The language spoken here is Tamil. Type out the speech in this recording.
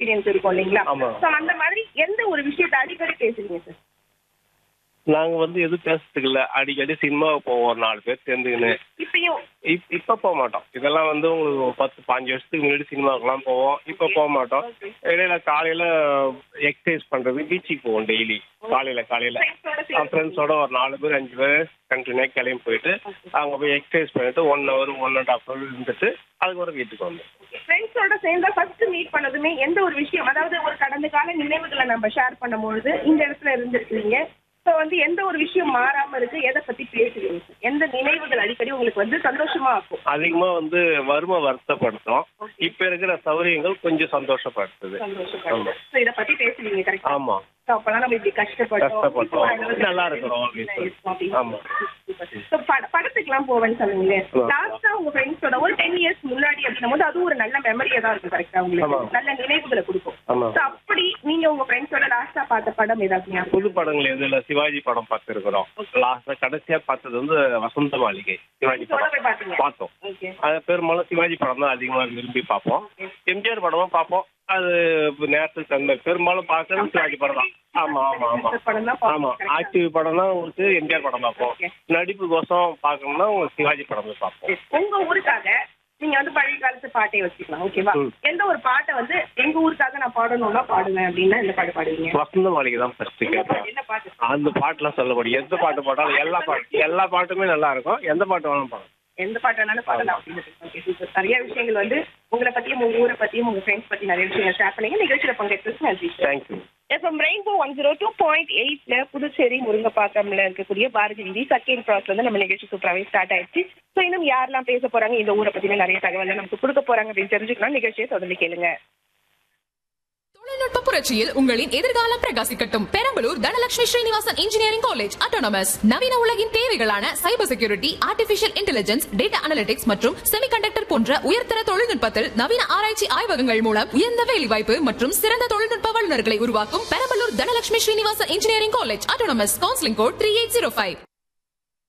எக்ஸ்பீரியன்ஸ் இருக்கும் இல்லைங்களா ஆமா. சோ அந்த மாதிரி எந்த ஒரு விஷயத்தை அடிக்கடி பேசுறீங்க சார் நாங்க வந்து எதுவும் பேசுறதுக்கு இல்ல அடிக்கடி சினிமாவுக்கு போவோம் ஒரு நாலு பேர் சேர்ந்துக்கின்னு இப்பயும் இப்- இப்ப போக மாட்டோம் இதெல்லாம் வந்து உங்களுக்கு ஒரு பத்து பாஞ்சு வருஷத்துக்கு முன்னாடி சினிமாவுக்குலாம் போவோம் இப்ப போக மாட்டோம் இடையில காலையில எக்ஸசைஸ் பண்றது பீச்சுக்கு போவோம் டெய்லி காலையில காலையில ஃப்ரெண்ட்ஸோட சேர்ந்து ஃப்ரெண்ட்ஸோட ஒரு நாலு பேர் அஞ்சு பேர் கண்டினியூ கிளம்பி போயிட்டு அங்க போய் எக்ஸசைஸ் பண்ணிட்டு one hour one and half hour இருந்துட்டு அதுக்கப்புறம் வீட்டுக்கு வந்தோம் ஃப்ரெண்ட்ஸோட சேர்ந்தா ஃபர்ஸ்ட் மீட் பண்ணதுமே எந்த ஒரு விஷயம் அதாவது ஒரு கடந்த கால நினைவுகளை நம்ம ஷேர் பண்ணும்பொழுது இந்த இடத்துல இருந்திருக்கீங்க ஸோ வந்து எந்த ஒரு விஷயம் மாறாம இருக்கு எதை பத்தி பேசுறீங்க sir? எந்த நினைவுகள் அடிக்கடி உங்களுக்கு வந்து சந்தோஷமா இருக்கும் அதிகமா வந்து வறுமை வருத்தப்படுத்தும் இப்ப இருக்கிற சௌகரியங்கள் கொஞ்சம் சந்தோஷப்படுத்துது சந்தோஷப்படுது ஸோ இதை பத்தி பேசுவீங்க கரெக்டா ஆமா ஸோ அப்பெல்லாம் நம்ம இப்படி கஷ்டப்பட்டோம் கஷ்டப்பட்டோம். இப்போ ஓரளவுக்கு நல்லா இருக்கிறோம் நல்லா இருக்கோம் அப்படின்னு ஆமா. ஸோ படத்துக்குலாம் போவேன்னு சொன்னீங்க ஆமா. லாஸ்டா உங்க ஃப்ரெண்ட்ஸோட ஒரு டென் இயர்ஸ் முன்னாடி அப்படின்னும் போது அது ஒரு நல்ல மெமரியா தான் இருக்கும் கரெக்டா ஆமா. உங்களுக்கு நல்ல நினைவுகளை கொடுக்கும் ஆமா. ஸோ அப்படி நீங்க உங்க ஃப்ரெண்ட்ஸோட லாஸ்டா பார்த்த படம் ஏதாவது ஞாபகம் புது படங்கள் எதுல சிவாஜி படம் பார்த்துருக்கிறோம் லாஸ்டா கடைசியா பார்த்தது வந்து வசந்த மாளிகை சிவாஜி ஃப்ரெண்ட்ஸோட போய் படம் பாத்தீங்க பார்த்தோம் ஓகே அது பெரும்பாலும் சிவாஜி படம் தான் அதிகமா விரும்பி பார்ப்போம் எம்ஜிஆர் படமும் பார்ப்போம் அது நேரத்துக்கு தகுந்த பெரும்பாலும் பார்க்கறது சிவாஜி படம் தான் ஆமா ஆமா ஆமா படம் தான் ஆமா பார்ப்போம் ஆக்டிவ் படம் தான் உங்களுக்கு எம்ஜிஆர் படம் பார்ப்போம் Okay. நடிப்பு கோசம் பார்க்கணும்னா உங்களுக்கு சிவாஜி படம் தான் பார்ப்போம் உங்க ஊருக்காக நீங்க வந்து பழைய காலத்து பாட்டே வச்சுக்கலாம் ஓகேவா ம். எந்த ஒரு பாட்டை வந்து எங்க ஊருக்காக நான் பாடணும்னா பாடுவேன் அப்படின்னா இந்த பாட்டு பாடுவீங்க வசந்த மாளிகை தான் ஃபர்ஸ்ட் என்ன கேட்பேன் பாட்டு? என்ன பாட்டு அந்த பாட்டுலாம் சொல்ல முடியும் எந்த பாட்டு பாட்டாலும் எல்லா பாட்டு எல்லா பாட்டுமே நல்லா இருக்கும் எந்த பாட்டு வேணாலும் பாடும் எந்த பாட்டு வேணாலும் பாடலாம் ஓகே சூப்பர் நிறைய விஷயங்கள் வந்து உங்களை பத்தியும் உங்க ஊரை பத்தியும் உங்க ஃப்ரெண்ட்ஸ் பத்தி நிறைய விஷயங்கள் ஷேர் பண்ணீங்க நிகழ்ச்சியில பங்கேற்று நன்றி thank you FM rainbow one zero two point எயிட்ல புதுச்சேரி முருங்கப்பாக்கம்ல இருக்கக்கூடிய பாரதி வீதி செகண்ட் கிராஸ்ல வந்து நம்ம நிகழ்ச்சி சூப்பராகவே ஸ்டார்ட் ஆயிடுச்சு ஸோ இன்னும் யாரெல்லாம் பேச போறாங்க இந்த ஊரை பத்தின நிறைய தகவல் நமக்கு கொடுக்க போறாங்க அப்படின்னு தெரிஞ்சுக்கலாம் நிகழ்ச்சியை தொடர்ந்து கேளுங்க தொழில்நுட்ப புரட்சியில் உங்களின் எதிர்காலம் பிரகாசிக்கட்டும் Perambalur Dhanalakshmi Srinivasan engineering college autonomous நவீன உலகின் தேவைகளான cyber security artificial intelligence data analytics மற்றும் செமிகண்டக்டர் போன்ற உயர்தர தொழில்நுட்பத்தில் நவீன ஆராய்ச்சி ஆய்வகங்கள் மூலம் உயர்ந்த வேலைவாய்ப்பு மற்றும் சிறந்த தொழில்நுட்ப வல்லுநர்களை உருவாக்கும் Perambalur Dhanalakshmi Srinivasan engineering college autonomous counselling code three eight zero five